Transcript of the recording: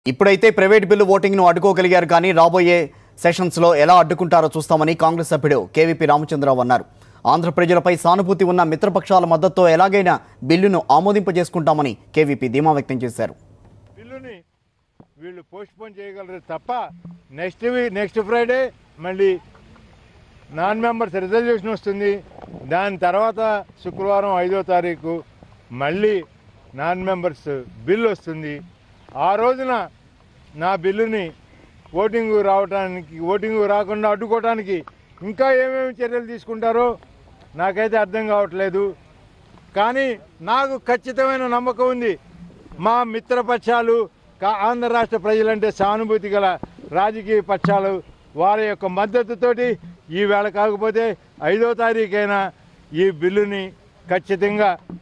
ఇప్పుడైతే private bill ఓటింగ్ను అడ్డుకోగలిగారు కానీ రాబోయే సెషన్స్లో ఎలా అడ్డుకుంటారో చూస్తామని కాంగ్రెస్ సభ్యుడు కేవీపీ రామచంద్రరావు అన్నారు ఆంధ్ర ప్రజలపై సానుభూతి ఉన్న మిత్రపక్షాల మద్దతుతో ఎలాగైనా బిల్లును ఆమోదింపజేసుకుంటామని కేవీపీ ధీమా వ్యక్తం చేశారు బిల్లుని వీళ్ళు పోస్ట్ పోన్ చేయగలరు తప్ప నెక్స్ట్ వీక్ నెక్స్ట్ ఫ్రైడే మళ్ళీ నాన్ మెంబర్స్ రిజల్యూషన్ వస్తుంది దాని తర్వాత శుక్రవారం ఐదో తారీఖు మళ్ళీ నాన్ మెంబర్స్ బిల్ వస్తుంది ఆ రోజున నా బిల్లుని ఓటింగ్ రావడానికి ఓటింగ్ రాకుండా అడ్డుకోవడానికి ఇంకా ఏమేమి చర్యలు తీసుకుంటారో నాకైతే అర్థం కావట్లేదు కానీ నాకు ఖచ్చితమైన నమ్మకం ఉంది మా మిత్రపక్షాలు కా- ఆంధ్ర రాష్ట్ర ప్రజలంటే సానుభూతి గల రాజకీయ పక్షాలు వారి యొక్క మద్దతుతోటి ఈవేళ కాకపోతే ఐదో తారీఖైనా ఈ బిల్లుని ఖచ్చితంగా